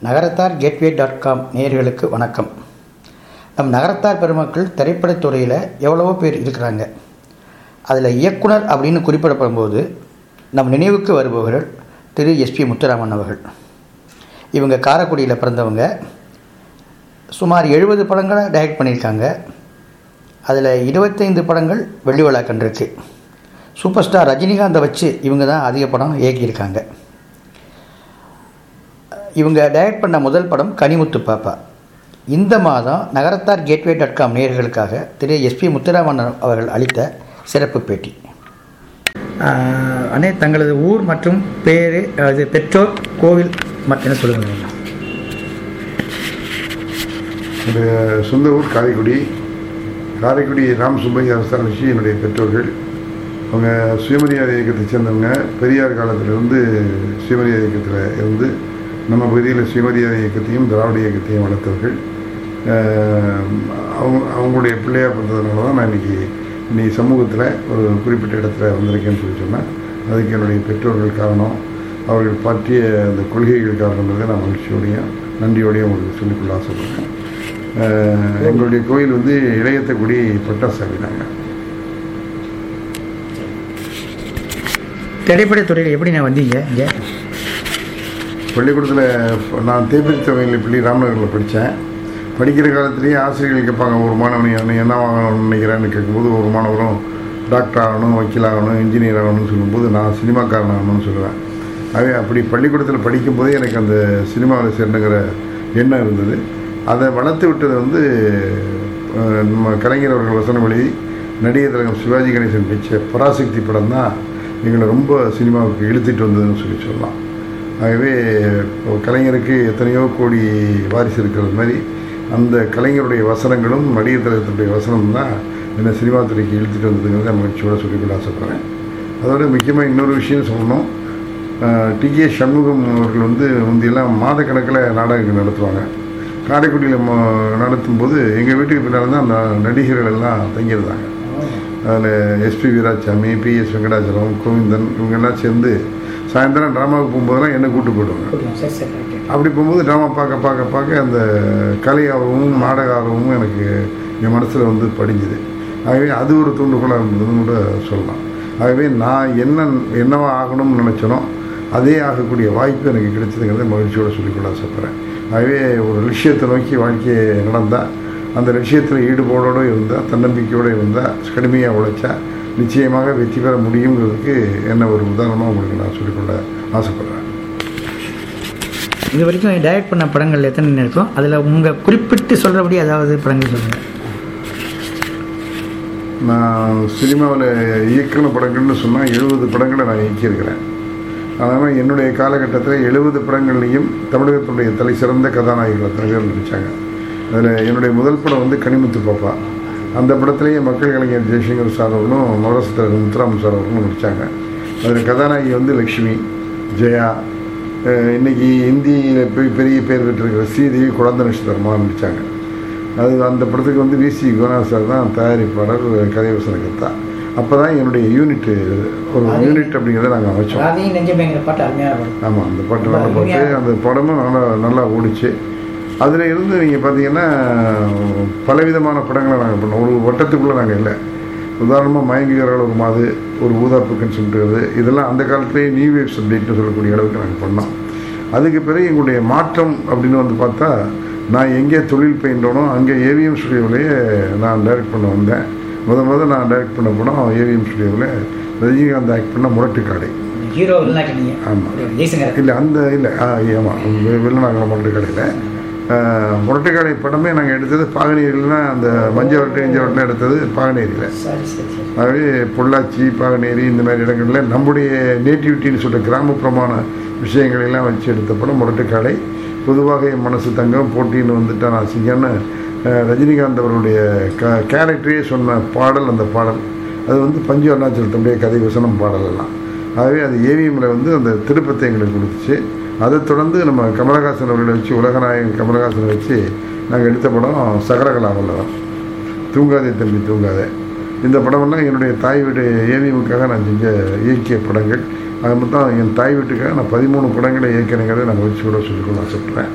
நகரத்தார் gateway dot com நேயர்களுக்கு வணக்கம் நம் நகரத்தார் பெருமக்கள் திரைப்படத் துறையில் எவ்வளவோ பேர் இருக்கிறாங்க அதில் இயக்குனர் அப்படின்னு குறிப்பிடப்படும் போது நம் நினைவுக்கு வருபவர்கள் திரு எஸ்பி முத்துராமன் அவர்கள் இவங்க காரைக்குடியில் பிறந்தவங்க சுமார் எழுபது படங்களை டைரக்ட் பண்ணியிருக்காங்க அதில் இருபத்தைந்து படங்கள் வெள்ளி விழா கண்டிருக்கு சூப்பர் ஸ்டார் ரஜினிகாந்தை வச்சு இவங்க தான் அதிக படம் இயக்கியிருக்காங்க இவங்க டைரக்ட் பண்ண முதல் படம் கனிமுத்து பாப்பா இந்த மாதம் நகரத்தார் கேட்வே டாட் காம் நேயர்களுக்காக திரு எஸ்பி முத்துராமன் அவர்கள் அளித்த சிறப்பு பேட்டி அண்ணே தங்களது ஊர் மற்றும் பேர் அது பெற்றோர் கோவில் மற்றும் சொல்லுங்கள் என்னுடைய சொந்த ஊர் காரைக்குடி காரைக்குடி ராம் சுப்பையா அரசாட்சி என்னுடைய பெற்றோர்கள் அவங்க சுயமரியாதை இயக்கத்தை சேர்ந்தவங்க பெரியார் காலத்திலிருந்து சுயமரியாதை இயக்கத்தில் இருந்து நம்ம பகுதியில் சுயமரியாதை இயக்கத்தையும் திராவிட இயக்கத்தையும் வளர்த்தவர்கள் அஹ் அவங்க அவங்களுடைய பிள்ளையாக பிறந்ததுனால தான் நான் இன்றைக்கி இன்னைக்கு சமூகத்தில் ஒரு குறிப்பிட்ட இடத்துல வந்திருக்கேன்னு சொல்லி சொன்னேன் அதுக்கு என்னுடைய பெற்றோர்கள் காரணம் அவர்கள் பற்றிய அந்த கொள்கைகள் காரணங்கிறத நான் மகிழ்ச்சியோடையும் நன்றியோடையும் உங்களுக்கு சொல்லிக்கொள்ள ஆசைப்படுறேன் அஹ் எங்களுடைய கோயில் வந்து இளையத்தக்குடி பட்டாசாமி நாங்கள் திரைப்படத் துறையில் எப்படி நான் வந்தீங்க இங்கே பள்ளிக்கூடத்தில் நான் தேப்பிரித்தவையில் பள்ளி ராமநகரில் படித்தேன் படிக்கிற காலத்துலேயே ஆசிரியர்கள் கேட்பாங்க ஒரு மாணவன் என்ன என்ன வாங்கணும்னு நினைக்கிறேன்னு கேட்கும்போது ஒரு மாணவரும் டாக்டர் ஆகணும் வக்கீல் ஆகணும் இன்ஜினியர் ஆகணும்னு சொல்லும்போது நான் சினிமாக்காரன் ஆகணும்னு சொல்லுவேன் ஆகவே அப்படி பள்ளிக்கூடத்தில் படிக்கும்போதே எனக்கு அந்த சினிமாவில் சேரணுங்கிற எண்ணம் இருந்தது அதை வளர்த்து விட்டது வந்து அஹ், நம்ம கலைஞர் அவர்கள் வசனம் எழுதி நடிகர் திலகம் சிவாஜி கணேசன் பிடிச்ச பராசக்தி படம் தான் எங்களை ரொம்ப சினிமாவுக்கு இழுத்துட்டு வந்ததுன்னு சொல்லி சொல்லலாம் ஆகவே இப்போ கலைஞருக்கு எத்தனையோ கோடி வாரிசு இருக்கிறது மாதிரி அந்த கலைஞருடைய வசனங்களும் நடிகர் திலகத்தினுடைய வசனம் தான் என்னை சினிமா துறைக்கு இழுத்துட்டு வந்ததுங்கிறத மகிழ்ச்சியோட சொல்லிக்கொள்ள ஆசைப்பட்றேன் அதோட முக்கியமாக இன்னொரு விஷயம் சொல்லணும் டி கே சண்முகம் அவர்கள் வந்து முந்தையெல்லாம் மாதக்கணக்கில் நாடகங்கள் நடத்துவாங்க காரைக்குடியில் நடத்தும் போது எங்கள் வீட்டுக்கு பின்னால் தான் அந்த நடிகர்கள் எல்லாம் தங்கியிருந்தாங்க அதில் எஸ்பி வீராசாமி பிஎஸ் வெங்கடாச்சலம் கோவிந்தன் இவங்கெல்லாம் சேர்ந்து சாயந்தரம் ட்ராமாவுக்கு போகும்போதெல்லாம் என்னை கூட்டு போயிடுவாங்க சரி சரி ஓகே அப்படி போகும்போது ட்ராமா பார்க்க பார்க்க பார்க்க அந்த கலை ஆர்வமும் நாடக ஆர்வமும் எனக்கு என் மனசில் வந்து படிஞ்சுது ஆகவே அது ஒரு தூண்டுகோலாக இருந்ததுன்னு கூட சொல்லலாம் ஆகவே நான் என்ன என்னவா ஆகணும்னு நினச்சனோ அதே ஆகக்கூடிய வாய்ப்பு எனக்கு கிடைச்சதுங்கிறத மகிழ்ச்சியோடு சொல்லிக்கொள்ள ஆசைப்பட்றேன் ஆகவே ஒரு லட்சியத்தை நோக்கி வாழ்க்கையை நடந்தால் அந்த லட்சியத்தில் ஈடுபாடோடு இருந்தால் தன்னம்பிக்கையோடு இருந்தால் கடுமையாக உழைச்சா நிச்சயமாக வெற்றி பெற முடியுங்கிறதுக்கு என்ன ஒரு உதாரணமாக உங்களுக்கு நான் சொல்லிக்கொள்ள ஆசைப்பட்றேன் இது வரைக்கும் டைரக்ட் பண்ண படங்கள் எத்தனை இருக்கும் அதில் உங்கள் குறிப்பிட்டு சொல்கிறபடி அதாவது படங்கள் சொல்லுங்கள் நான் சினிமாவில் இயக்குன படங்கள்னு சொன்னால் எழுபது படங்களை நான் இயக்கியிருக்கிறேன் அதனால் என்னுடைய காலகட்டத்தில் எழுபது படங்கள்லையும் தமிழகத்துடைய தலை சிறந்த கதாநாயகிகள் அத்தனை பேர் நடித்தாங்க அதில் என்னுடைய முதல் படம் வந்து கனிமுத்து பாப்பா அந்த படத்துலேயே மக்கள் கலைஞர் ஜெய்சங்கர் சார் அவர்களும் நவரசத்தில் முத்துராமன் சார் அவர்களும் நடித்தாங்க அதில் கதாநாயகி வந்து லக்ஷ்மி ஜெயா அஹ் இன்னைக்கு இந்தியில் பெரிய பெரிய பேர் பெற்றிருக்கிற ஸ்ரீதேவி குழந்தை நட்சத்திரமாக நடித்தாங்க அது அந்த படத்துக்கு வந்து விசி குணா சார் தான் தயாரிப்பாளர் கதைவசன கத்தா அப்போ தான் என்னுடைய யூனிட்டு ஒரு யூனிட் அப்படிங்கிறத நாங்கள் அமைச்சோம் ராதையும் நெஞ்சமேங்கிற பாட்டு அருமையான படம் ஆமாம் அந்த பாட்டு நல்லா பாட்டு அந்த படமும் நல்லா நல்லா ஓடிச்சு அதில் இருந்து நீங்கள் பார்த்தீங்கன்னா பலவிதமான படங்களை நாங்கள் பண்ணோம் ஒரு வட்டத்துக்குள்ளே நாங்கள் இல்லை உதாரணமாக மயங்குகிறாள் ஒரு மாது ஒரு ஊதாப்புக்குன்னு சொல்லிட்டு இதெல்லாம் அந்த காலத்துலேயே நியூ வேவ் சப்ஜெக்ட்னு சொல்லக்கூடிய அளவுக்கு நாங்கள் பண்ணோம் அதுக்கு பிறகு எங்களுடைய மாற்றம் அப்படின்னு வந்து பார்த்தா நான் எங்கே தொழில் பயின்றனோ அங்கே ஏவிஎம் ஸ்டுடியோவிலேயே நான் டைரக்ட் பண்ண வந்தேன் முத முத நான் டைரக்ட் பண்ண போனோம் ஏவிஎம் ஸ்டுடியோவில் ரஜினிகாந்த் ஆக்ட் பண்ண முரட்டுக்காடை ஹீரோ இல்லைனாக்க நீங்கள் ஆமாம் ஜெய்சங்கர் இல்லை அந்த இல்லை ஆமாம் வெள்ளநாகரம் முரட்டுக்கடையில் முரட்டுக்கடை படமே நாங்கள் எடுத்தது பாகனேரியில் தான் அந்த மஞ்சள் வரட்டு இஞ்ச வரட்டுலாம் எடுத்தது பாகனேரியில் சரி சரி சரி ஆகவே பொள்ளாச்சி பாகனேரி இந்த மாதிரி இடங்களில் நம்முடைய நேட்டிவிட்டின்னு சொல்கிற கிராமப்புறமான விஷயங்களை எல்லாம் வச்சு எடுத்த படம் முரட்டுக்காடை பொதுவாக என் மனசு தங்கம் போட்டின்னு வந்துட்டா நான் சிங்கன்னு அஹ், ரஜினிகாந்த் அவருடைய க கேரக்டரே சொன்ன பாடல் அந்த பாடல் அது வந்து பஞ்சு அருணாச்சலத்துடைய கதை வசனம் பாடல் எல்லாம் ஆகவே அது ஏவிஎம்மில் வந்து அந்த திருப்பத்தை எங்களுக்கு கொடுத்துச்சு அதைத் தொடர்ந்து நம்ம கமலஹாசன் அவர்களை வச்சு உலகநாயகன் கமலஹாசனை வச்சு நாங்கள் எடுத்த படம் சகலகலா வல்லவன் தூங்காதே தம்பி தூங்காதே இந்த படமெல்லாம் என்னுடைய தாய் வீடு ஏவிஎமுக்காக நான் செஞ்ச இயக்கிய படங்கள் அது மொத்தம் என் தாய் வீட்டுக்காக நான் பதிமூணு படங்களை இயக்கினங்கிறத நான் வச்சு கூட சொல்லிக்கொள்ள ஆசைப்பட்றேன்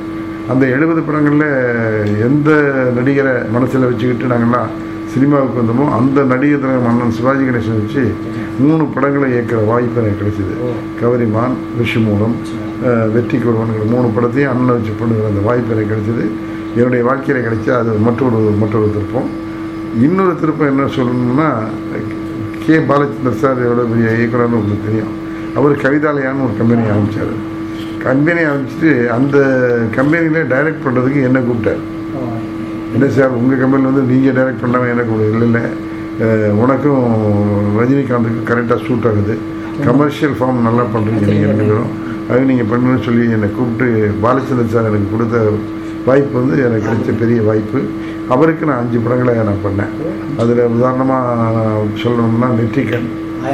அந்த எழுபது படங்களில் எந்த நடிகரை மனசில் வச்சுக்கிட்டு நாங்கள்லாம் சினிமாவுக்கு வந்தோமோ அந்த நடிகர் திலகம் மன்னன் சிவாஜி கணேசன் வச்சு மூணு படங்களை இயக்கிற வாய்ப்பு எனக்கு கிடைச்சிது கவரிமான் விஷமூலம் அஹ், வெற்றி கொருவன்கிற மூணு படத்தையும் அண்ணன் வச்சு பண்ணுகிற அந்த வாய்ப்பு எனக்கு கிடைச்சிது என்னுடைய வாழ்க்கையில் கிடைச்சா அது மற்றொரு மற்றொரு திருப்பம் இன்னொரு திருப்பம் என்ன சொல்லணும்னா கே பாலச்சந்தர் சார் எவ்வளோ பெரிய இயக்குனர்னு உங்களுக்கு தெரியும் அவர் கவிதாலயான்னு ஒரு கம்பெனி ஆரம்பித்தார் கம்பெனி ஆரம்பிச்சுட்டு அந்த கம்பெனியில் டைரக்ட் பண்ணுறதுக்கு என்ன கூப்பிட்டார் என்ன சார் உங்கள் கம்பெனியில் வந்து நீங்கள் டைரக்ட் பண்ணாமல் எனக்கு ஒரு இல்லை இல்லை அஹ், உனக்கும் ரஜினிகாந்துக்கும் கரெக்டாக சூட் ஆகுது கமர்ஷியல் ஃபார்ம் நல்லா பண்ணுறீங்க நீங்கள் ரெண்டு பேரும் அது நீங்கள் பண்ணுன்னு சொல்லி என்னை கூப்பிட்டு பாலச்சந்திரன் சார் எனக்கு கொடுத்த வாய்ப்பு வந்து எனக்கு கிடைச்ச பெரிய வாய்ப்பு அவருக்கு நான் அஞ்சு படங்களை நான் பண்ணேன் அதில் உதாரணமாக சொல்லணும்னா நெற்றிக்கண்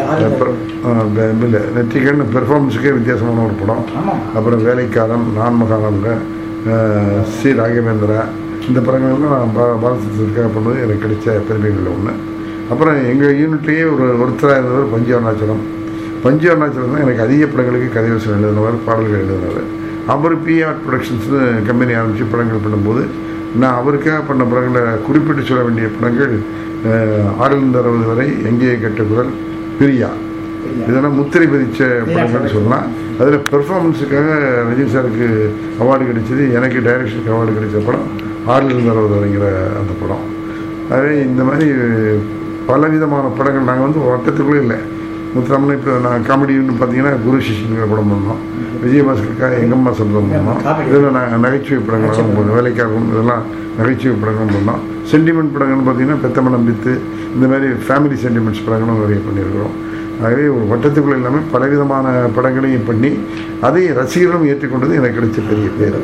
இல்லை நெற்றிக்கண் பெர்ஃபார்மன்ஸுக்கே வித்தியாசமான ஒரு படம் ஆமாம் அப்புறம் வேலைக்காரன் நான் மகானந்த சி ராகவேந்திரா இந்த படங்கள்லாம் நான் பா பாலசத்திற்காக பண்ணது எனக்கு கிடைச்ச பெருமைகளில் ஒன்று அப்புறம் எங்கள் யூனிட்லேயே ஒரு ஒருத்தராக இருந்தவர் பஞ்சு அருணாச்சலம் பஞ்சு அருணாச்சலம் தான் எனக்கு அதிக படங்களுக்கு கதைவசம் எழுதினவர் பாடல்கள் எழுதினவர் அவர் பிஆர் ப்ரொடக்ஷன்ஸ்னு கம்பெனி ஆரம்பித்து படங்கள் பண்ணும்போது நான் அவருக்காக பண்ண படங்களை குறிப்பிட்டு சொல்ல வேண்டிய படங்கள் அஹ், ஆறிலிருந்து அறுபது வரை எங்கே கெட்ட குரல் பிரியா இதெல்லாம் முத்திரை பதிச்ச படங்கள்னு சொல்லலாம் அதில் பெர்ஃபார்மன்ஸுக்காக ரஜினி சாருக்கு அவார்டு கிடைச்சது எனக்கு டைரக்ஷனுக்கு அவார்டு கிடைச்ச படம் ஆறிலிருந்து அறுபது வரைங்கிற அந்த படம் அதே இந்த மாதிரி பல விதமான படங்கள் நாங்கள் வந்து வட்டத்துக்குள்ளே இல்லை முத்துராமன் இப்போ நான் காமெடின்னு பார்த்தீங்கன்னா குரு சிஷ்யங்கிற படம் பண்ணோம் விஜயபாஸ்கருக்காக எங்கம்மா சப்தம் பண்ணோம் இதில் நான் நகைச்சுவை படங்கள்லாம் பண்ணோம் வேலைக்காரரும் இதெல்லாம் நகைச்சுவை படங்களும் பண்ணோம் சென்டிமெண்ட் படங்கள்னு பார்த்தீங்கன்னா பெத்தமனம் பித்து இந்த மாதிரி ஃபேமிலி சென்டிமெண்ட்ஸ் படங்களும் நிறைய பண்ணியிருக்கிறோம் ஆகவே ஒரு வட்டத்துக்குள்ளே இல்லாமல் பலவிதமான படங்களையும் பண்ணி அதை ரசிகர்களும் ஏற்றுக்கொண்டது எனக்கு கிடைச்ச பெரிய பேர்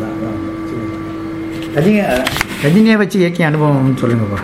ரஜினி ரஜினியை வச்சு இயக்கிய அனுபவம்னு சொல்லுங்கப்பா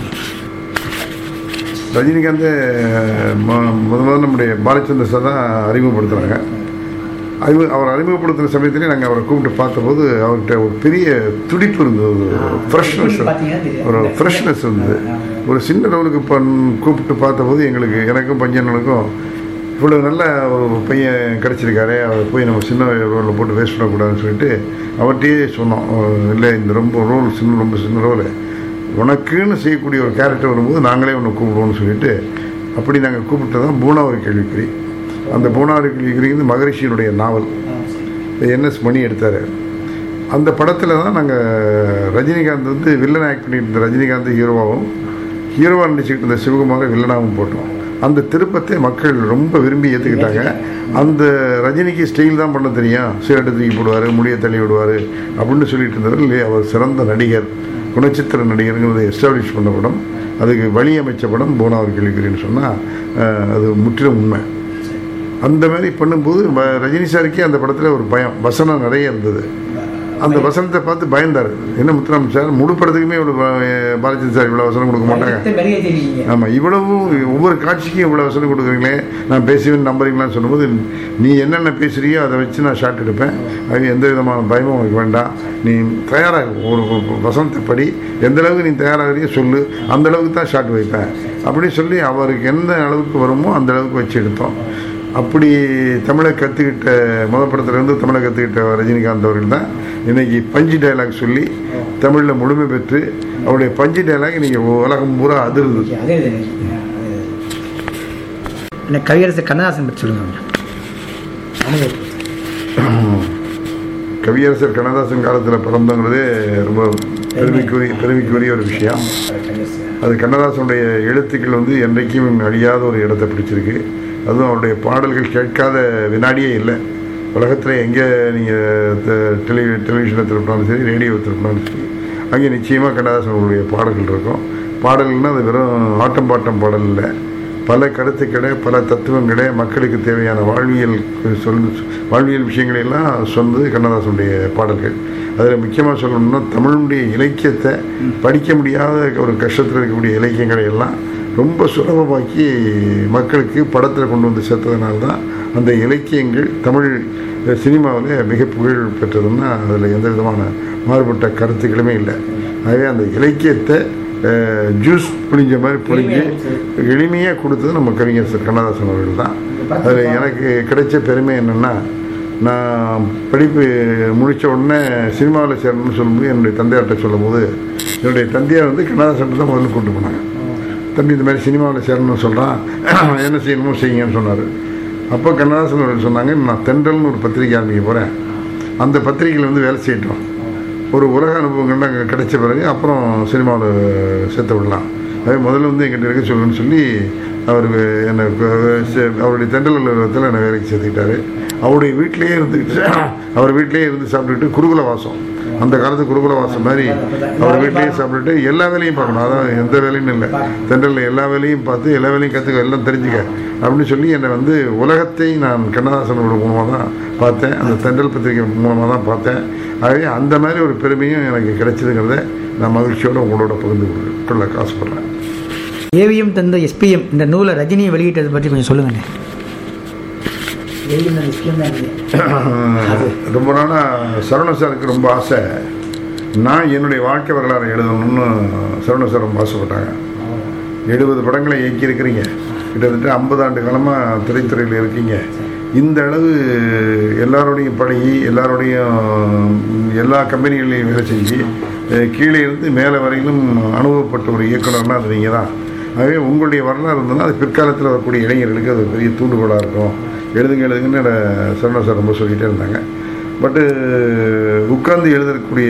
ரஜினிகாந்த் ம- முத முதல்ல நம்முடைய பாலச்சந்தர் சார் தான் அறிமுகப்படுத்துகிறாங்க அறிமுக அவர் அறிமுகப்படுத்துகிற சமயத்திலே நாங்கள் அவரை கூப்பிட்டு பார்த்தபோது அவர்கிட்ட ஒரு பெரிய துடிப்பு இருந்தது ஒரு ஃப்ரெஷ்னஸ் ஒரு ஃப்ரெஷ்னஸ் இருந்தது ஒரு சின்ன ரோலுக்கு பண் கூப்பிட்டு பார்த்தபோது எங்களுக்கு எனக்கும் பஞ்சனுக்கும் இவ்வளோ நல்ல ஒரு பையன் கிடச்சிருக்காரு அவர் போய் நம்ம சின்ன ரோலில் போட்டு வேஸ்ட் பண்ணக்கூடாதுன்னு சொல்லிட்டு அவர்கிட்டயே சொன்னோம் அஹ் இல்லை இந்த ரொம்ப ரோல் சின்ன ரொம்ப சின்ன ரோல் உனக்குன்னு செய்யக்கூடிய ஒரு கேரக்டர் வரும்போது நாங்களே உன்னை கூப்பிடுவோம்னு சொல்லிட்டு அப்படி நாங்கள் கூப்பிட்டு தான் பூனாவரி கேள்விக்குறி அந்த பூனாவரி கேள்விக்குறிங்கிறது மகரிஷியினுடைய நாவல் என்எஸ் மணி எடுத்தார் அந்த படத்தில் தான் நாங்கள் ரஜினிகாந்த் வந்து வில்லன் ஆக்ட் பண்ணிட்டு இருந்த ரஜினிகாந்த் ஹீரோவாகவும் ஹீரோவாக நடிச்சுக்கிட்டு இருந்த சிவகுமாரை வில்லனாகவும் போட்டோம் அந்த திருப்பத்தை மக்கள் ரொம்ப விரும்பி ஏற்றுக்கிட்டாங்க அந்த ரஜினிக்கு ஸ்டைல் தான் பண்ண தெரியும் சிகரெட்டு தூக்கி போடுவார் முடியை தள்ளி விடுவார் அப்படின்னு சொல்லிட்டு இருந்தவர் இல்லையா அவர் சிறந்த நடிகர் குணச்சித்திர நடிகருங்கிறத எஸ்டாப்ளிஷ் பண்ண படம் அதுக்கு வழி அமைச்ச படம் போனாவர் கேள்விக்குறின்னு சொன்னால் அது முற்றிலும் உண்மை அந்த மாதிரி பண்ணும்போது வ- ரஜினி சாருக்கே அந்த படத்தில் ஒரு பயம் வசனம் நிறைய இருந்தது அந்த வசனத்தை பார்த்து பயந்தார் என்ன முத்துராமன் சார் முழு படத்துக்குமே இவ்வளோ பாலச்சந்திர சார் இவ்வளோ வசனம் கொடுக்க மாட்டாங்க ஆமாம் இவ்வளவும் ஒவ்வொரு காட்சிக்கும் இவ்வளோ வசனம் கொடுக்குறீங்களே நான் பேசுவேன் நம்புறீங்களான்னு சொல்லும்போது நீ என்னென்ன பேசுறியோ அதை வச்சு நான் ஷாட் எடுப்பேன் அது எந்த விதமான பயமும் உனக்கு வேண்டாம் நீ தயாராக ஒரு ஒரு வசனத்தை படி எந்த அளவுக்கு நீ தயாராகிறியோ சொல்லு அந்த அளவுக்கு தான் ஷாட் வைப்பேன் அப்படின்னு சொல்லி அவருக்கு எந்த அளவுக்கு வருமோ அந்த அளவுக்கு வச்சு எடுத்தோம் அப்படி தமிழை கற்றுக்கிட்ட முத படத்துலேருந்து தமிழை கற்றுக்கிட்ட ரஜினிகாந்த் அவர்கள் தான் இன்னைக்கு பஞ்சு டைலாக் சொல்லி தமிழில் முழுமை பெற்று அவருடைய பஞ்சு டைலாக் இன்னைக்கு உலகம் பூரா அதிருது என்ன கவியரசு கண்ணதாசன் பற்றி சொல்லுங்க அனுபவம் கவியரசர் கண்ணதாசன் காலத்தில் பிறந்தங்கிறதே ரொம்ப பெருமைக்குரிய பெருமைக்குரிய ஒரு விஷயம் அது கண்ணதாசனுடைய எழுத்துக்கள் வந்து என்றைக்கும் அழியாத ஒரு இடத்தை பிடிச்சிருக்கு அதுவும் அவருடைய பாடல்கள் கேட்காத வினாடியே இல்லை உலகத்தில் எங்கே நீங்கள் டெலி டெலிவிஷனை திருப்பினாலும் சரி ரேடியோ திருப்பினாலும் சரி அங்கே நிச்சயமாக கண்ணதாசனுடைய பாடல்கள் இருக்கும் பாடல்கள்னால் அது வெறும் ஆட்டம் பாட்டம் பாடல் இல்லை பல கருத்துக்களை பல தத்துவங்களை மக்களுக்கு தேவையான வாழ்வியல் சொல் வாழ்வியல் விஷயங்களை எல்லாம் சொன்னது கண்ணதாசனுடைய பாடல்கள் அதில் முக்கியமாக சொல்லணும்னா தமிழுடைய இலக்கியத்தை படிக்க முடியாத ஒரு கஷ்டத்தில் இருக்கக்கூடிய இலக்கியங்களை எல்லாம் ரொம்ப சுலபமாக்கி மக்களுக்கு படத்தில் கொண்டு வந்து சேர்த்ததுனால தான் அந்த இலக்கியங்கள் தமிழ் சினிமாவில் மிக புகழ் பெற்றதுன்னா அதில் எந்த விதமான மாறுபட்ட கருத்துக்களுமே இல்லை ஆகவே அந்த இலக்கியத்தை ஜூஸ் புளிஞ்ச மாதிரி புளிஞ்சு எளிமையாக கொடுத்தது நம்ம கவிஞர் சார் கண்ணதாசன் அவர்கள் தான் அதில் எனக்கு கிடைச்ச பெருமை என்னென்னா நான் படிப்பு முடித்த உடனே சினிமாவில் சேரணும்னு சொல்லும்போது என்னுடைய தந்தையார்கிட்ட சொல்லும்போது என்னுடைய தந்தையார் வந்து கண்ணதாசன் தான் முதல்ல கூட்டு போனாங்க தம்பி இந்த மாதிரி சினிமாவில் சேரணும்னு சொல்கிறான் என்ன செய்யணுமோ செய்யுங்கன்னு சொன்னார் அப்போ கண்ணதாசன் அவர்கள் சொன்னாங்க நான் தென்றல்னு ஒரு பத்திரிக்கை ஆரம்பிக்க போகிறேன் அந்த பத்திரிக்கையில் வந்து வேலை செய்யட்டும் ஒரு உலக அனுபவங்கள்லாம் அங்கே கிடைச்ச பிறகு அப்புறம் சினிமாவில் சேர்த்து விடலாம் அதே முதல்ல வந்து எங்கிட்ட இருக்க சொல்லுன்னு சொல்லி அவருக்கு என்னை கு- சே- அவருடைய தென்றல் அலுவலகத்தில் என்னை வேலைக்கு சேர்த்துக்கிட்டாரு அவருடைய வீட்டிலேயே இருந்துக்கிட்டு அவர் வீட்டிலேயே இருந்து சாப்பிட்டுக்கிட்டு குருகுல வாசம் அந்த காலத்து குருகுல வாசம் மாதிரி அவர் வீட்டிலேயே சாப்பிட்டுட்டு எல்லா வேலையும் பார்க்கணும் அதான் எந்த வேலையும் இல்லை தென்றலில் எல்லா வேலையும் பார்த்து எல்லா வேலையும் கற்றுக்க எல்லாம் தெரிஞ்சுக்க அப்படின்னு சொல்லி என்னை வந்து உலகத்தை நான் கண்ணதாசனோட மூலமாக தான் பார்த்தேன் அந்த தென்றல் பத்திரிகை மூலமாக தான் பார்த்தேன் ஆகவே அந்த மாதிரி ஒரு பெருமையும் எனக்கு கிடைச்சதுங்கிறத நான் மகிழ்ச்சியோடு உங்களோட பகிர்ந்து கொள்ள- கொள்ள ஆசைப்படுறேன் ஏவிஎம் தந்த எஸ்பிஎம் இந்த நூலை ரஜினியை வெளியிட்டதை பற்றி கொஞ்சம் சொல்லுங்கண்ணே ஏவிஎம் தந்த எஸ்பிஎம் தான் இது. ரொம்ப நாளாக சரவண சாருக்கு ரொம்ப ஆசை நான் என்னுடைய வாழ்க்கை வரலாறு எழுதணும்னு சரவண சார் ரொம்ப ஆசைப்பட்டாங்க எழுபது படங்களை இயக்கியிருக்கிறீங்க கிட்டத்தட்ட ஐம்பது ஆண்டு காலமாக திரைத்துறையில் இருக்கீங்க இந்த அளவு எல்லாரோடையும் பழகி எல்லாரோடையும் எல்லா கம்பெனிகளையும் வேலை செஞ்சு அஹ், கீழே இருந்து மேலே வரையிலும் அனுபவப்பட்ட ஒரு இயக்குனர்னா அது நீங்கள் தான் ஆகவே உங்களுடைய வரலாறு இருந்ததுன்னா அது பிற்காலத்தில் வரக்கூடிய இளைஞர்களுக்கு அது ஒரு பெரிய தூண்டுகோலாக இருக்கும் எழுதுங்க எழுதுங்கன்னு என்னை சரவண சார் ரொம்ப சொல்லிகிட்டே இருந்தாங்க பட்டு உட்கார்ந்து எழுதக்கூடிய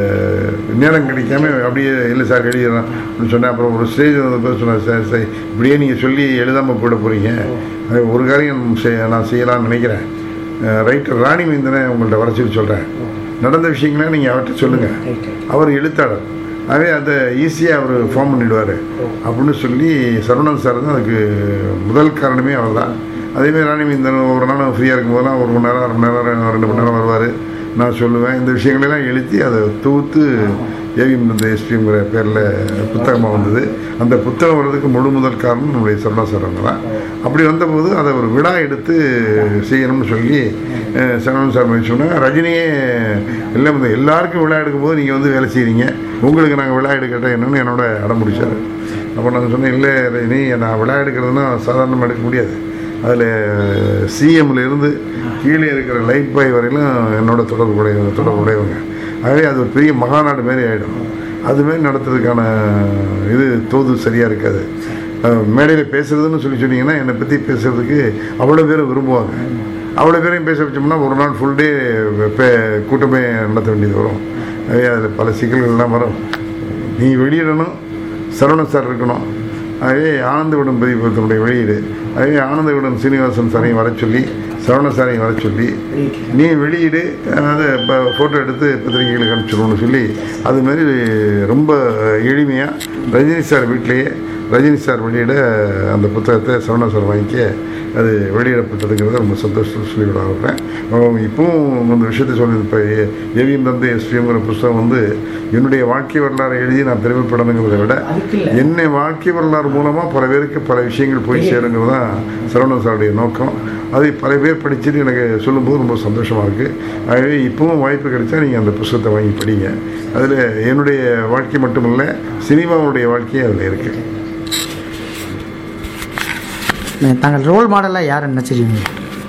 நேரம் கிடைக்காம அப்படியே இல்லை சார் எழுதிடுறேன் அப்படின்னு சொன்னேன் அப்புறம் ஒரு ஸ்டேஜ் வந்த பிறகு சொன்னேன் சார் சார் இப்படியே நீங்கள் சொல்லி எழுதாமல் போயிட போகிறீங்க அது ஒரு காரியம் செய்- நான் செய்யலாம்னு நினைக்கிறேன் ரைட்டர் ராணி மைந்தனை உங்கள்கிட்ட வர சொல்லி சொல்கிறேன் நடந்த விஷயங்களை நீங்கள் அவர்கிட்ட சொல்லுங்கள் அவர் எழுத்தாளர் ஆகவே அதை ஈஸியாக அவர் ஃபார்ம் பண்ணிடுவார் அப்படின்னு சொல்லி சரவணன் சார் தான் அதுக்கு முதல் காரணமே அவர் தான் அதேமாதிரி ராணி மீந்தன் ஒரு நாள் ஃப்ரீயாக இருக்கும்போதெல்லாம் ஒரு மணி நேரம் அரை மணி நேரம் ரெண்டு மணி நேரம் வருவார் நான் சொல்லுவேன் இந்த விஷயங்களெல்லாம் எழுதி அதை தூத்து ஏவிஎம் இந்த எஸ்பிங்கிற பேரில் புத்தகமாக வந்தது அந்த புத்தகம் வர்றதுக்கு முழு முதல் காரணம் நம்முடைய சரணா சார் அவங்க தான் அப்படி வந்தபோது அதை ஒரு விழா எடுத்து செய்யணும்னு சொல்லி அஹ், சரவணன் சார் மாதிரி சொன்னாங்க ரஜினியே இல்லை இந்த எல்லாருக்கும் விழா எடுக்கும்போது நீங்கள் வந்து வேலை செய்கிறீங்க உங்களுக்கு நாங்கள் விழா எடுக்கட்ட என்னன்னு என்னோட அடம் முடிச்சார் அப்போ நான் சொன்னேன் இல்லை ரஜினி நான் விழா எடுக்கிறதுனா சாதாரணமாக எடுக்க முடியாது அதில் சிஎம்ல இருந்து கீழே இருக்கிற லைட் பாய் வரையிலும் என்னோட தொடர்புடைய தொடர்புடையவங்க ஆகவே அது ஒரு பெரிய மகாநாடு மாரி ஆகிடும் அதுமாரி நடத்துறதுக்கான இது தோது சரியாக இருக்காது மேடையில் பேசுறதுன்னு சொல்லி சொன்னீங்கன்னா என்னை பற்றி பேசுறதுக்கு அவ்வளோ பேர் விரும்புவாங்க அவ்வளோ பேரையும் பேச வச்சோம்னா ஒரு நாள் ஃபுல் டே கூட்டமே நடத்த வேண்டியது வரும் ஆகவே அதில் பல சிக்கல்கள்லாம் வரும் நீ வெளியிடணும் சரவண சார் இருக்கணும் ஆகவே ஆனந்த விடன் பதிப்பகத்தினுடைய வெளியீடு ஆகவே ஆனந்த விடன் சீனிவாசன் சாரையும் வர சொல்லி சரவண சாரையும் வர சொல்லி நீ வெளியீடு அதாவது இப்போ ஃபோட்டோ எடுத்து பத்திரிகைகளுக்கு அனுப்பிச்சிடுவோம்னு சொல்லி அது மாதிரி ரொம்ப எளிமையாக ரஜினி சார் வீட்டிலேயே ரஜினி சார் வெளியிட அந்த புத்தகத்தை சரவண சார் வாங்கிக்க அது வெளியிடப்பட்டதுங்கிறத ரொம்ப சந்தோஷம் சொல்லி விட இருக்கிறேன் இப்பவும் அந்த விஷயத்தை சொல்லி இப்போ ஏவிஎம் தந்தை எஸ்பிஎம்ங்கிற புஸ்தகம் வந்து என்னுடைய வாழ்க்கை வரலாறு எழுதி நான் பெருமைப்படணுங்கிறத விட அதுக்கு இல்ல. என்னை வாழ்க்கை வரலாறு மூலமாக பல பேருக்கு பல விஷயங்கள் போய் சேருங்கிறது தான் சரவணன் சாருடைய நோக்கம் அதை பல பேர் படிச்சுட்டு எனக்கு சொல்லும்போது ரொம்ப சந்தோஷமாக இருக்குது ஆகவே இப்பவும் வாய்ப்பு கிடைச்சா நீங்கள் அந்த புஸ்தகத்தை வாங்கி படிங்க அதில் என்னுடைய வாழ்க்கை மட்டுமில்லை சினிமாவுடைய வாழ்க்கையே அதில் இருக்குது தாங்கள் ரோல் மாடலாக யாரை நினச்சிருக்கீங்க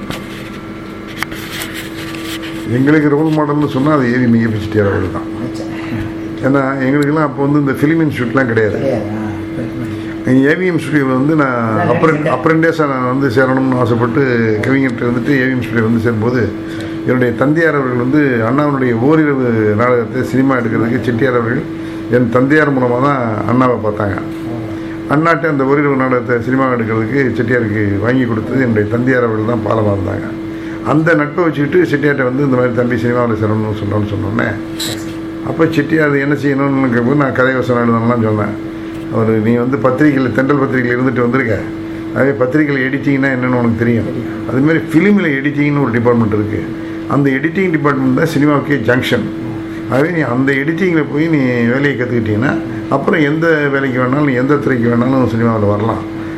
எங்களுக்கு ரோல் மாடல்னு சொன்னால் அது ஏவி மிக செட்டியார் அவர்கள் தான் ஏன்னா எங்களுக்கெல்லாம் அப்போ வந்து இந்த ஃபிலிம் இன்ஸ்டியூட்லாம் கிடையாது ஏவிஎம் ஸ்டுடியோவில் வந்து நான் அப்ரன் அப்ரண்டேஸாக நான் வந்து சேரணும்னு ஆசைப்பட்டு கவிஞர்கிட்ட இருந்துட்டு ஏவிஎம் ஸ்டுடியோ வந்து சேரும்போது என்னுடைய தந்தையார் அவர்கள் வந்து அண்ணாவுடைய ஓரிரவு நாடகத்தை சினிமா எடுக்கிறதுக்கு செட்டியார் அவர்கள் என் தந்தையார் மூலமாக தான் அண்ணாவை பார்த்தாங்க அண்ணாட்ட அந்த ஓரிரவு நாடகத்தை சினிமா எடுக்கிறதுக்கு செட்டியாருக்கு வாங்கி கொடுத்தது என்னுடைய தந்தையார் அவர்கள் தான் பாலமாக இருந்தாங்க அந்த நட்பை வச்சுக்கிட்டு செட்டியார்ட்ட வந்து இந்த மாதிரி தம்பி சினிமாவில் சேரணும்னு சொன்னோன்னு சொன்னோன்னே அப்போ செட்டியார் என்ன செய்யணும்னு கேட்கும்போது நான் கதை வசனம் எழுதணும்லாம் சொன்னேன் அவர் நீ வந்து பத்திரிகையில் தென்றல் பத்திரிகையில் இருந்துட்டு வந்திருக்க அதே பத்திரிகையில் எடிட்டிங்னா என்னென்னு உனக்கு தெரியும் அதுமாரி ஃபிலிமில் எடிட்டிங்னு ஒரு டிபார்ட்மெண்ட் இருக்குது அந்த எடிட்டிங் டிபார்ட்மெண்ட் தான் சினிமாவுக்கே ஜங்ஷன் ஆகவே நீ அந்த எடிட்டிங்கில் போய் நீ வேலையை கற்றுக்கிட்டீங்கன்னா அப்புறம் எந்த வேலைக்கு வேணாலும் நீ எந்த துறைக்கு வேணாலும் சினிமாவில் வரலாம்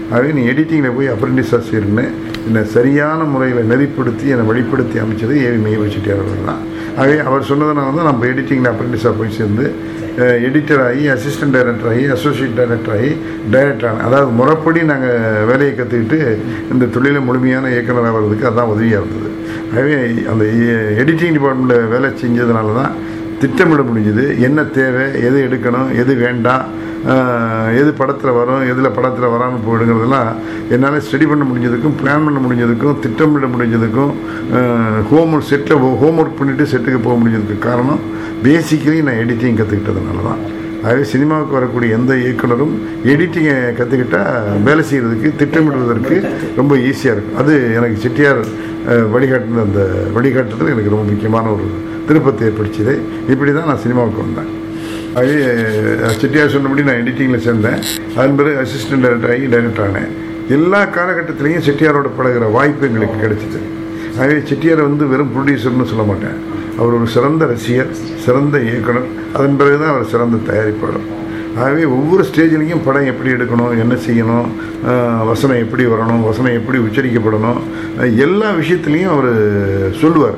ஆகவே நீ எடிட்டிங்கில் போய் அப்ரெண்டிஸாக சேருன்னு என்னை சரியான முறையில் நெறிப்படுத்தி என்னை வழிப்படுத்தி அமைச்சது ஏவி மெய்ய செட்டியார் அவர்கள் தான் ஆகவே அவர் சொன்னதுனால தான் நம்ம எடிட்டிங்கில் அப்ரெண்டிஸாக போய் சேர்ந்து எடிட்டர் ஆகி அசிஸ்டன்ட் டைரக்டர் ஆகி அசோசியேட் டைரக்டர் ஆகி டைரக்டர் ஆனேன் அதாவது முறைப்படி நாங்கள் வேலையை கற்றுக்கிட்டு இந்த தொழிலை முழுமையான இயக்குனர் ஆகிறதுக்கு அதான் உதவியாக இருந்தது ஆகவே அந்த எடிட்டிங் டிபார்ட்மெண்ட்டில் வேலை செஞ்சதுனால தான் திட்டமிட முடிஞ்சுது என்ன தேவை எது எடுக்கணும் எது வேண்டாம் ஆஹ், எது படத்தில் வரும் எதில் படத்தில் வராமல் போயிடுங்கிறதெல்லாம் என்னால் ஸ்டடி பண்ண முடிஞ்சதுக்கும் பிளான் பண்ண முடிஞ்சதுக்கும் திட்டமிட முடிஞ்சதுக்கும் ஹோம் ஒர்க் செட்டில் ஹோம் ஒர்க் பண்ணிவிட்டு செட்டுக்கு போக முடிஞ்சதுக்கு காரணம் பேசிக்கலி நான் எடிட்டிங் கற்றுக்கிட்டதுனால தான் ஆகவே சினிமாவுக்கு வரக்கூடிய எந்த இயக்குனரும் எடிட்டிங்கை கற்றுக்கிட்டா வேலை செய்கிறதுக்கு திட்டமிடுவதற்கு ரொம்ப ஈஸியாக இருக்கும் அது எனக்கு செட்டியார் அஹ், வழிகாட்டுன அந்த வழிகாட்டுதல் எனக்கு ரொம்ப முக்கியமான ஒரு திருப்பத்தை ஏற்படுத்தியது இப்படி தான் நான் சினிமாவுக்கு வந்தேன் ஆகவே அஹ், செட்டியார் சொன்னபடி நான் எடிட்டிங்கில் சேர்ந்தேன் அதன் பிறகு அசிஸ்டன்ட் டைரக்டர் ஆகி டைரக்டர் ஆனேன் எல்லா காலகட்டத்திலையும் செட்டியாரோட பழகுற வாய்ப்பு எங்களுக்கு கிடைச்சிது ஆகவே செட்டியாரை வந்து வெறும் ப்ரொடியூசர்னு சொல்ல மாட்டேன் அவர் ஒரு சிறந்த ரசிகர் சிறந்த இயக்குனர் அதன் பிறகு தான் அவர் சிறந்த தயாரிப்பாளர் ஆகவே ஒவ்வொரு ஸ்டேஜ்லேயும் படம் எப்படி எடுக்கணும் என்ன செய்யணும் ஆஹ் வசனம் எப்படி வரணும் வசனம் எப்படி உச்சரிக்கப்படணும் ஆஹ் எல்லா விஷயத்துலேயும் அவர் சொல்லுவார்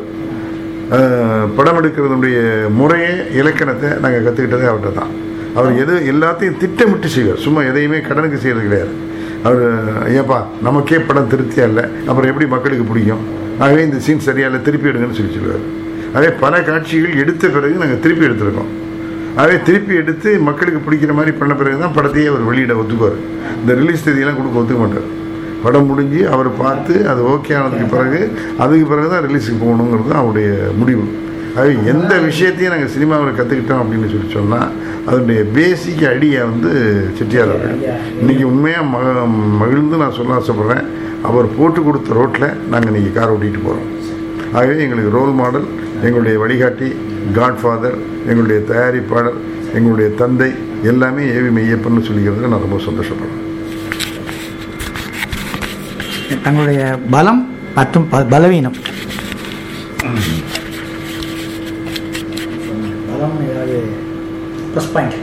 ஆஹ் படம் எடுக்கிறதுடைய முறையே இலக்கணத்தை நாங்கள் கற்றுக்கிட்டதே அவர்கிட்ட தான் அவர் எது எல்லாத்தையும் திட்டமிட்டு செய்வார் சும்மா எதையுமே கடனுக்கு செய்கிறது கிடையாது அவர் ஏப்பா நமக்கே படம் திருப்தியா இல்லை அப்புறம் எப்படி மக்களுக்கு பிடிக்கும் ஆகவே இந்த சீன் சரியா இல்லை திருப்பி எடுங்கன்னு சொல்லி சொல்லுவார் அதே பல காட்சிகள் எடுத்த பிறகு நாங்கள் திருப்பி எடுத்திருக்கோம் அதே திருப்பி எடுத்து மக்களுக்கு பிடிக்கிற மாதிரி பண்ண பிறகு தான் படத்தையே அவர் வெளியிட ஒத்துக்குவார் இந்த ரிலீஸ் தேதியெல்லாம் கொடுக்க ஒத்துக்க மாட்டார் படம் முடிஞ்சு அவர் பார்த்து அது ஓகே ஆனதுக்கு பிறகு அதுக்கு பிறகு தான் ரிலீஸுக்கு போகணுங்கிறது தான் அவருடைய முடிவு அது எந்த விஷயத்தையும் நாங்கள் சினிமாவில் கற்றுக்கிட்டோம் அப்படின்னு சொல்லி சொன்னால் அதனுடைய பேசிக் ஐடியா வந்து செட்டியார் அவர்கள் இன்றைக்கி உண்மையாக ம மகிழ்ந்து நான் சொல்ல ஆசைப்பட்றேன் அவர் போட்டு கொடுத்த ரோட்டில் நாங்கள் இன்றைக்கி கார் ஓட்டிகிட்டு போகிறோம் ஆகவே எங்களுக்கு ரோல் மாடல் எங்களுடைய வழிகாட்டி காட்ஃபாதர் எங்களுடைய தயாரிப்பாளர் எங்களுடைய தந்தை எல்லாமே ஏவி மெய்யப்பன்னு சொல்லிக்கிறதுல நான் ரொம்ப சந்தோஷப்படுறேன் தங்களுடைய பலம் மற்றும் ப- பலவீனம் பலம் ஏதாவது ப்ளஸ் பாயிண்ட்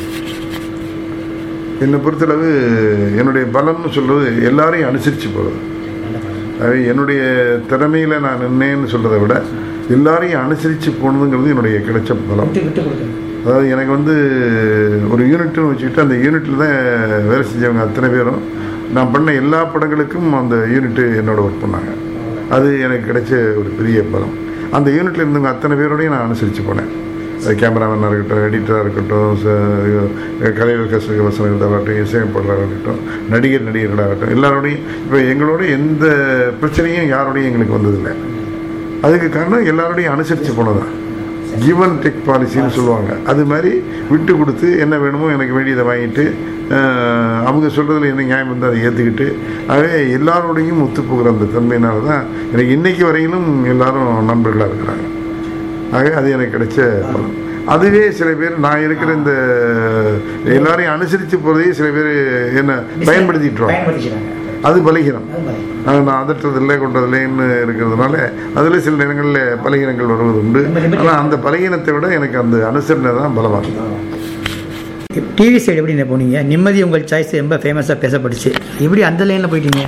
என்னை பொறுத்தளவு என்னுடைய பலம்னு சொல்கிறது எல்லாரையும் அனுசரித்து போகிறது அது என்னுடைய திறமையில் நான் நின்னேன்னு சொல்கிறத விட எல்லாரையும் அனுசரித்து போனதுங்கிறது என்னுடைய கிடைச்ச பலம் விட்டு விட்டு கொடுக்குறது அதாவது எனக்கு வந்து ஒரு யூனிட்னு வச்சுக்கிட்டு அந்த யூனிட்டில் தான் வேலை செஞ்சவங்க அத்தனை பேரும் நான் பண்ண எல்லா படங்களுக்கும் அந்த யூனிட்டு என்னோட ஒர்க் பண்ணாங்க அது எனக்கு கிடைச்ச ஒரு பெரிய பலம் அந்த யூனிட்டில் இருந்தவங்க அத்தனை பேரோடையும் நான் அனுசரித்து போனேன் அது கேமராமேனாக இருக்கட்டும் எடிட்டராக இருக்கட்டும் ச- கலைவர் கசக வசனங்களாகட்டும் இசையமைப்பாளராக இருக்கட்டும் நடிகர் நடிகர்களாகட்டும் எல்லாரோடையும் இப்போ எங்களோட எந்த பிரச்சனையும் யாரோடையும் எங்களுக்கு வந்ததில்லை அதுக்கு காரணம் எல்லாரோடையும் அனுசரித்து போனதான் கிவ் அண்ட் டெக் பாலிசின்னு சொல்லுவாங்க அது மாதிரி விட்டு கொடுத்து என்ன வேணுமோ எனக்கு வேண்டியதை வாங்கிட்டு அஹ், அவங்க சொல்கிறதுல என்ன நியாயம் வந்து அதை ஏற்றுக்கிட்டு ஆகவே எல்லாரோடையும் ஒத்து போகிற அந்த தன்மையினால தான் எனக்கு இன்னைக்கு வரையிலும் எல்லாரும் நண்பர்களாக இருக்கிறாங்க ஆகவே அது எனக்கு கிடைச்ச பலம் அதுவே சில பேர் நான் இருக்கிற இந்த எல்லாரையும் அனுசரித்து போகிறதையே சில பேர் என்ன பயன்படுத்திட்டுருவாங்க பயன்படுத்திக்கிறாங்க அது பலகீனம் அது பலம். அது நான் அதற்றதில்லை கொண்டதில்லைன்னு இருக்கிறதுனால அதில் சில நேரங்களில் பலகீனங்கள் வருவது உண்டு ஆனால் அந்த பலகீனத்தை விட எனக்கு அந்த அனுசரணை தான் பலமாக இருக்கு டிவி சைடு எப்படி நீங்க போனீங்க நிம்மதி உங்கள் சாய்ஸ் ரொம்ப ஃபேமஸாக பேசப்பட்டுச்சு எப்படி அந்த லைனில் போயிட்டீங்க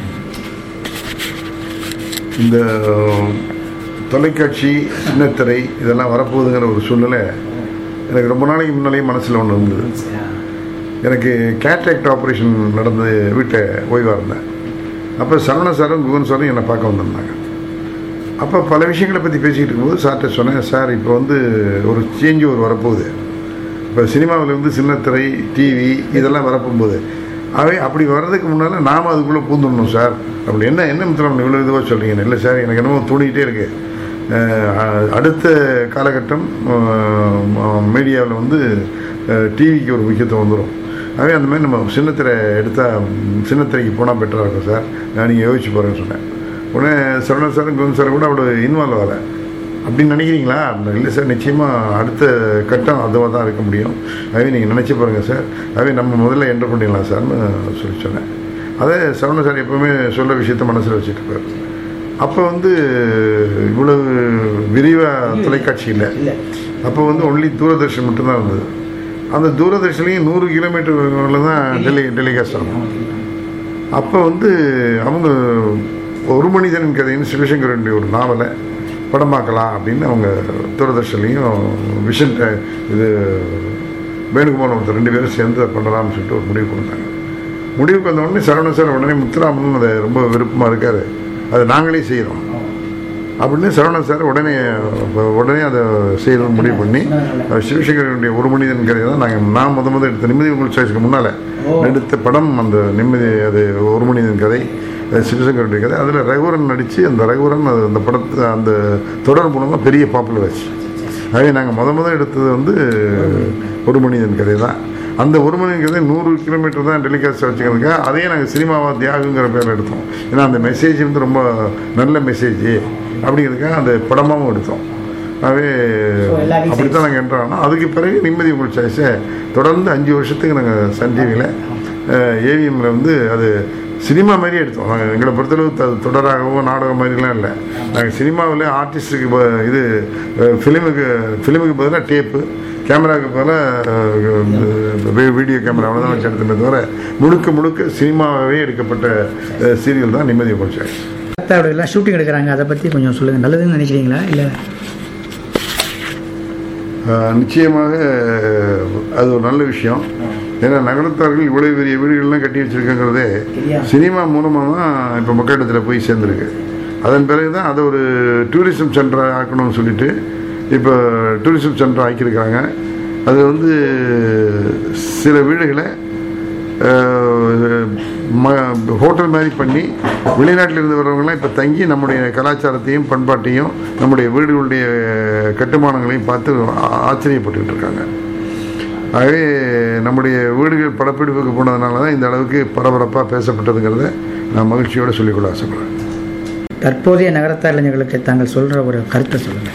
இந்த தொலைக்காட்சி சின்னத்திரை இதெல்லாம் வரப்போகுதுங்கிற ஒரு சூழ்நிலை எனக்கு ரொம்ப நாளைக்கு முன்னாலேயே மனசில் ஒன்று இருந்தது எனக்கு கேட்ராக்ட் ஆப்ரேஷன் நடந்து வீட்டை ஓய்வாக இருந்தேன் அப்போ சரவண சாரும் குகன் சாரும் என்னை பார்க்க வந்திருந்தாங்க அப்போ பல விஷயங்களை பற்றி பேசிக்கிட்டு இருக்கும்போது சார்கிட்ட சொன்னேன் சார் இப்போ வந்து ஒரு சேஞ்ச் ஒரு வரப்போகுது இப்போ சினிமாவில் வந்து சின்னத்திரை டிவி இதெல்லாம் வரப்போகும்போது அவை அப்படி வர்றதுக்கு முன்னால் நாம் அதுக்குள்ளே பூந்துடணும் சார் அப்படி என்ன என்ன மித்திரம் இவ்வளோ இதுவாக சொல்கிறீங்க இல்லை சார் எனக்கு என்னமோ தோணிக்கிட்டே இருக்கு அஹ் அடுத்த காலகட்டம் மீடியாவில் வந்து டிவிக்கு ஒரு முக்கியத்துவம் வந்துடும் ஆகவே அந்த மாதிரி நம்ம சின்னத்திரை எடுத்தால் சின்னத்திரைக்கு போனால் பெட்டராக இருக்கும் சார் நான் நீங்கள் யோசிச்சு போகிறேன்னு சொன்னேன் உடனே சரவண சாரும் கோவிந்த் சார் கூட அவ்வளோ இன்வால்வ் ஆகலை அப்படின்னு நினைக்கிறீங்களா அப்படின்னா, இல்லை சார் நிச்சயமாக அடுத்த கட்டம் அதுவாக தான் இருக்க முடியும் ஆகவே நீங்கள் நினச்சி பாருங்கள் சார் ஆகவே நம்ம முதல்ல என்டர் பண்ணிடலாம் சார்னு சொல்லி சொன்னேன் அதே சரவண சார் எப்போவுமே சொல்ல விஷயத்த மனசில் வச்சுட்டு இருப்பார் அப்போ வந்து இவ்வளவு விரிவாக தொலைக்காட்சி இல்லை இல்லை அப்போ வந்து ஒன்லி தூரதர்ஷன் மட்டும்தான் இருந்தது அந்த தூரதர்ஷன்லேயும் நூறு கிலோமீட்டரில் தான் டெலி டெலிகாஸ்ட் ஆகும் அப்போ வந்து அவங்க ஒரு மனிதனின் கதைன்னு சிவசங்கரனுடைய ஒரு நாவலை படமாக்கலாம் அப்படின்னு அவங்க தூரதர்ஷன்லையும் விஷன் ட- இது வேணுகுமார் ஒருத்தர் ரெண்டு பேரும் சேர்ந்து அதை பண்ணலாம்னு சொல்லிட்டு ஒரு முடிவு கொடுத்தாங்க முடிவுக்கு வந்த உடனே சரவணன் சார் உடனே முத்துராமன் அதை ரொம்ப விருப்பமாக இருக்காரு அதை நாங்களே செய்கிறோம் அப்படின்னு சரவணன் சார் உடனே உடனே அதை செய்யணும்னு முடிவு பண்ணி அஹ் சிவசங்கரனுடைய ஒரு மனிதன் கதையை தான் நாங்கள் நான் முத முத எடுத்த நிம்மதி உங்கள் சாய்ஸ்க்கு முன்னால் எடுத்த படம் அந்த நிம்மதி அது ஒரு மனிதன் கதை அது சிவசங்கருடைய கதை அதில் ரகுவரன் நடித்து அந்த ரகுவரன் அது அந்த படத்தை அந்த தொடர் மூலமாக பெரிய பாப்புலர் ஆச்சு அதே நாங்கள் முத முத எடுத்தது வந்து ஒரு மனிதன் கதை தான் அந்த ஒரு மனிதன் கதை நூறு கிலோமீட்டர் தான் டெலிகாஸ்ட் வச்சுக்கிறதுக்காக அதையே நாங்கள் சினிமாவா தியாகுங்கிற பேரில் எடுத்தோம் ஏன்னா அந்த மெசேஜ் வந்து ரொம்ப நல்ல மெசேஜ் அப்படிங்கிறதுக்காக அந்த படமாகவும் எடுத்தோம் ஆகவே So, எல்லா details. அப்படித்தான் நாங்கள் என்றோம் அதுக்கு பிறகு நிம்மதி உங்கள் சாய்ஸை தொடர்ந்து அஞ்சு வருஷத்துக்கு நாங்கள் சன் டிவியில் ஏவிஎம்மில் வந்து அது சினிமா மாதிரி எடுத்தோம் நாங்கள் எங்களை பொறுத்தளவு த- தொடராகவோ நாடகம் மாதிரிலாம் இல்லை நாங்கள் சினிமாவில் ஆர்டிஸ்ட்டுக்கு ப- இது ஃபிலிமுக்கு ஃபிலிமுக்கு பதிலாக டேப்பு கேமராவுக்கு பதிலாக வீடியோ கேமரா அவ்வளோதான் வச்சு எடுத்துமே தவிர முழுக்க முழுக்க சினிமாவே எடுக்கப்பட்ட சீரியல் தான் நிம்மதி உங்கள் சாய்ஸ் நகரத்தாரோட எல்லாம் ஷூட்டிங் எடுக்கிறாங்க அதை பற்றி கொஞ்சம் சொல்லுங்கள் நல்லதுன்னு நினைக்கிறீங்களா இல்லை ஆஹ் நிச்சயமாக அது ஒரு நல்ல விஷயம் ஏன்னா நகரத்தார்கள் இவ்வளவு பெரிய வீடுகள்லாம் கட்டி வச்சிருக்காங்கிறதே தெரியாது. சினிமா மூலமாக தான் இப்போ மக்களிடத்தில் போய் சேர்ந்துருக்கு அதன் பிறகு தான் அதை ஒரு டூரிசம் சென்டராக ஆக்கணும்னு சொல்லிட்டு இப்போ டூரிசம் சென்டர் ஆக்கியிருக்காங்க அது வந்து சில வீடுகளை ஹோட்டல் மாதிரி பண்ணி வெளிநாட்டில் இருந்து வர்றவங்களாம் இப்போ தங்கி நம்முடைய கலாச்சாரத்தையும் பண்பாட்டையும் நம்முடைய வீடுகளுடைய கட்டுமானங்களையும் பார்த்து ஆ- ஆச்சரியப்பட்டுக்கிட்டு இருக்காங்க ஆகவே நம்முடைய வீடுகள் படப்பிடிப்புக்கு போனதுனால தான் இந்த அளவுக்கு பரபரப்பாக பேசப்பட்டதுங்கிறத நான் மகிழ்ச்சியோடு சொல்லிக்கொள்ள ஆசைப்படுறேன் தற்போதைய நகரத்தார் இளைஞர்களுக்கு தாங்கள் சொல்கிற ஒரு கருத்தை சொல்லுங்கள்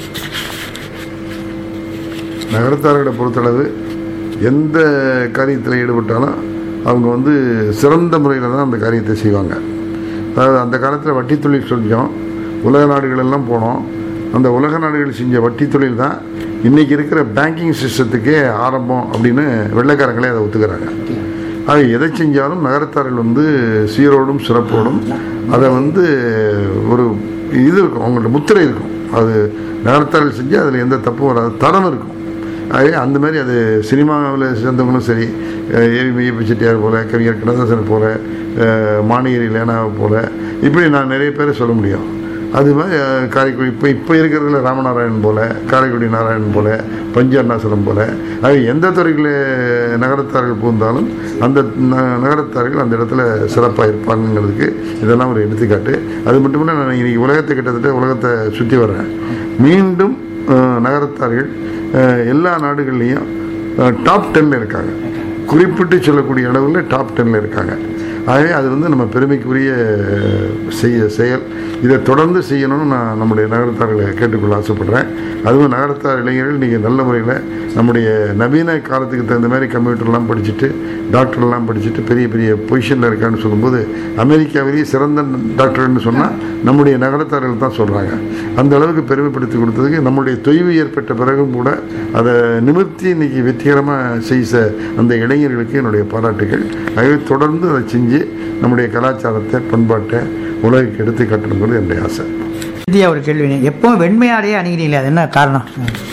நகரத்தார்களை பொறுத்தளவு எந்த காரியத்தில் ஈடுபட்டாலும் அவங்க வந்து சிறந்த முறையில் தான் அந்த காரியத்தை செய்வாங்க அதாவது அந்த காலத்தில் வட்டி தொழில் செஞ்சோம் உலக நாடுகளெல்லாம் போனோம் அந்த உலக நாடுகள் செஞ்ச வட்டி தொழில் தான் இன்றைக்கி இருக்கிற பேங்கிங் சிஸ்டத்துக்கே ஆரம்பம் அப்படின்னு வெள்ளைக்காரங்களே அதை ஒத்துக்கிறாங்க அது எதை செஞ்சாலும் நகரத்தார்கள் வந்து சீரோடும் சிறப்போடும் அதை வந்து ஒரு இது இருக்கும் அவங்கள்ட்ட முத்திரை இருக்கும் அது நகரத்தார்கள் செஞ்சு அதில் எந்த தப்பும் வராது தரம் இருக்கும் ஆகவே அந்த மாதிரி அது சினிமாவில் சேர்ந்தவங்களும் சரி அஹ் ஏவி மெய்யப்ப செட்டியார் போல கவிஞர் கண்ணதாசன் போல அஹ் மாணியரி லேனாவை போல இப்படி நான் நிறைய பேரை சொல்ல முடியும் அது மாதிரி அஹ், காரைக்குடி இப்போ இப்போ இருக்கிறதுல ராமநாராயணன் போல காரைக்குடி நாராயணன் போல பஞ்சு அண்ணாசலம் போல அது எந்த துறையில் நகரத்தார்கள் புகுந்தாலும் அந்த ந- நகரத்தார்கள் அந்த இடத்துல சிறப்பாக இருப்பாங்கிறதுக்கு இதெல்லாம் ஒரு எடுத்துக்காட்டு அது மட்டும் இல்லை நான் இன்னைக்கு உலகத்தை கிட்டத்தட்ட உலகத்தை சுற்றி வர்றேன் மீண்டும் அஹ், நகரத்தார்கள் அஹ், எல்லா நாடுகள்லேயும் டாப் டென்னில் இருக்காங்க குறிப்பிட்டு சொல்லக்கூடிய அளவில் டாப் டென்னில் இருக்காங்க ஆகவே அது வந்து நம்ம பெருமைக்குரிய செய்ய செயல் இதை தொடர்ந்து செய்யணும்னு நான் நம்முடைய நகரத்தார்களை கேட்டுக்கொள்ள ஆசைப்படுறேன் அதுவும் நகரத்தார் இளைஞர்கள் நீங்கள் நல்ல முறையில் நம்முடைய நவீன காலத்துக்கு தகுந்த மாதிரி கம்ப்யூட்டர்லாம் படிச்சுட்டு டாக்டர்லாம் படிச்சுட்டு பெரிய பெரிய பொசிஷனில் இருக்கான்னு சொல்லும்போது அமெரிக்காவிலேயே சிறந்த டாக்டர்னு சொன்னால் நம்முடைய நகரத்தார்கள் தான் சொல்கிறாங்க அந்த அளவுக்கு பெருமைப்படுத்தி கொடுத்ததுக்கு நம்முடைய தொய்வு ஏற்பட்ட பிறகும் கூட அதை நிமிர்த்தி இன்னைக்கு வெற்றிகரமாக செய்த அந்த இளைஞர்களுக்கு என்னுடைய பாராட்டுகள் ஆகவே தொடர்ந்து அதை செஞ்சு நம்முடைய கலாச்சாரத்தை பண்பாட்டை உலகுக்கு எடுத்து காட்டணுங்கிறது என்னுடைய ஆசை இந்தியா ஒரு கேள்வி எப்பவும் வெண்மையாடையே அணுகிறீங்களே அது என்ன காரணம்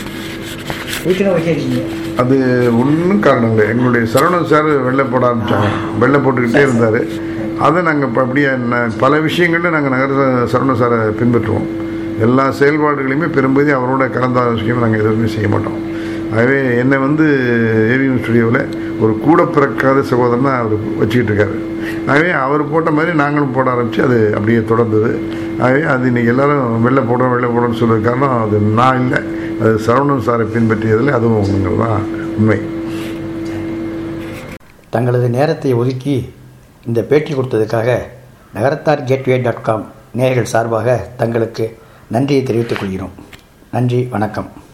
வீட்டுக்கு வச்சிருக்கீங்க அது ஒன்றும் காரணம் இல்லை எங்களுடைய சரவணன் சார் வெள்ளை போட ஆரம்பித்தாங்க வெள்ளை போட்டுக்கிட்டே இருந்தார் அதை நாங்கள் இப்போ அப்படியே ந- பல விஷயங்களில் நாங்கள் நகர சரவணன் சாரை பின்பற்றுவோம் எல்லா செயல்பாடுகளையுமே பெரும்பகுதி அவரோட கலந்து ஆலோசிக்காமல் நாங்கள் எதுவுமே செய்ய மாட்டோம் ஆகவே என்னை வந்து ஏவிஎம் ஸ்டுடியோவில் ஒரு கூட பிறக்காத சகோதரனா அவர் வச்சுக்கிட்டு இருக்காரு ஆகவே அவர் போட்ட மாதிரி நாங்களும் போட ஆரம்பித்து அது அப்படியே தொடர்ந்தது ஆகவே அது இன்றைக்கி எல்லாரும் வெள்ளை போடுறோம் வெள்ளை போடுறோம்னு சொல்றது காரணம் அது நான் இல்லை அது சரவணன் சாரை பின்பற்றியதில் அதுவும் ஒன்றுங்கிறது தான் உண்மை தங்களது நேரத்தை ஒதுக்கி இந்த பேட்டி கொடுத்ததுக்காக நகரத்தார் கேட்வே டாட் காம் நேயர்கள் சார்பாக தங்களுக்கு நன்றியை தெரிவித்துக் கொள்கிறோம் நன்றி வணக்கம்